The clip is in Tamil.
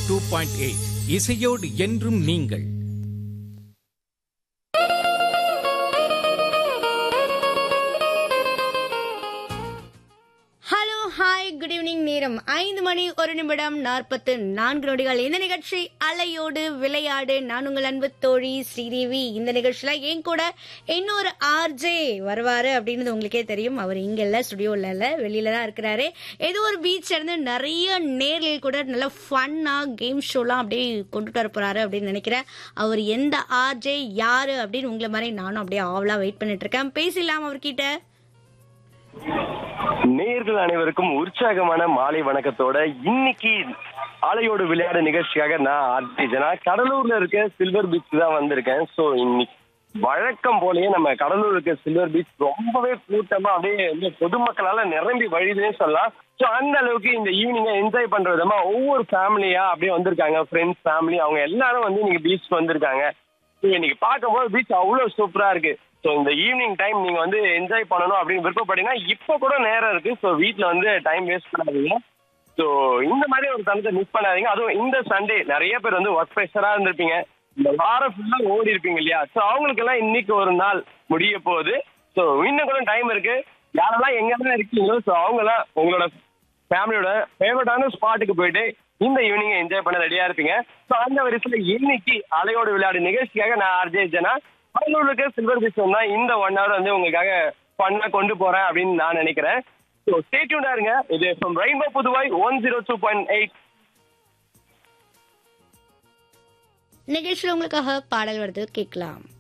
டூ பாயிண்ட் எயிட் இசையோடு என்றும் நீங்கள் ஹலோ ஹாய் குட் ஈவினிங் நேரம் ஐந்து மணி ஒரு நிமிடம் நாற்பத்து நான்கு நொடிகள் இந்த நிகழ்ச்சி அலையோடு விளையாடு நான் உங்கள் அன்பு தோழி ஸ்ரீதேவி இந்த நிகழ்ச்சியில என் கூட இன்னொரு ஆர்ஜே வருவாரு அப்படின்னு உங்களுக்கே தெரியும் அவர் இங்க இல்ல ஸ்டுடியோல இல்ல வெளியில தான் இருக்கிறாரு ஏதோ ஒரு பீச் இருந்து நிறைய நேரில் கூட நல்ல ஃபன்னா கேம் ஷோலாம் அப்படியே கொண்டுட்டு வர போறாரு அப்படின்னு நினைக்கிறேன் அவர் எந்த ஆர்ஜே யாரு அப்படின்னு உங்களை மாதிரி நானும் அப்படியே ஆவலா வெயிட் பண்ணிட்டு இருக்கேன் பேசிடலாம் அவர்கிட்ட நேயர்கள் அனைவருக்கும் உற்சாகமான மாலை வணக்கத்தோட இன்னைக்கு ஆலையோடு விளையாடு நிகழ்ச்சிக்காக நான் ஆர்டிஜனா கடலூர்ல இருக்க சில்வர் பீச் தான் வந்திருக்கேன் சோ இன்னைக்கு வழக்கம் போலயே நம்ம கடலூர் இருக்க சில்வர் பீச் ரொம்பவே கூட்டமா அப்படியே வந்து பொதுமக்களால நிரம்பி வழிதுன்னே சொல்லலாம் சோ அந்த அளவுக்கு இந்த ஈவினிங்கை என்ஜாய் பண்ற விதமா ஒவ்வொரு ஃபேமிலியா அப்படியே வந்திருக்காங்க ஃப்ரெண்ட்ஸ் ஃபேமிலி அவங்க எல்லாரும் வந்து இன்னைக்கு பீச் வந்திருக்காங்க So, இன்னைக்கு பார்க்கும்போது பீச் அவ்வளவு சூப்பரா இருக்கு ஸோ இந்த ஈவினிங் டைம் நீங்க வந்து என்ஜாய் பண்ணணும் அப்படின்னு விருப்பப்பட்டீங்கன்னா இப்போ கூட நேரம் இருக்கு ஸோ வீட்டில் வந்து டைம் வேஸ்ட் பண்ணாதீங்க ஸோ இந்த மாதிரி ஒரு தருணத்தை மிஸ் பண்ணாதீங்க அதுவும் இந்த சண்டே நிறைய பேர் வந்து ஒர்க் ப்ரெஷராக இருந்திருப்பீங்க இந்த வாரம் ஃபுல்லாக ஓடி இருப்பீங்க இல்லையா ஸோ அவங்களுக்கெல்லாம் இன்னைக்கு ஒரு நாள் முடிய போகுது ஸோ இன்னும் கூட டைம் இருக்கு யாரெல்லாம் எங்கெல்லாம் இருக்கீங்களோ ஸோ அவங்களாம் உங்களோட ஃபேமிலியோட ஃபேவரட்டான ஸ்பாட்டுக்கு போயிட்டு இந்த ஈவினிங் என்ஜாய் பண்ண ரெடியா இருப்பீங்க ஸோ அந்த வரிசையில இன்னைக்கு அலையோடு விளையாடு நிகழ்ச்சிக்காக நான் ஆர்ஜே ஜனா கடலூருக்கு சில்வர் பீச் வந்தா இந்த ஒன் ஹவர் வந்து உங்களுக்காக பண்ண கொண்டு போறேன் அப்படின்னு நான் நினைக்கிறேன் ஸோ ஸ்டேட்யூண்டா இருங்க இது from rainbow Puduvai one zero two point eight நிகழ்ச்சியில் உங்களுக்காக பாடல் வருது கேட்கலாம்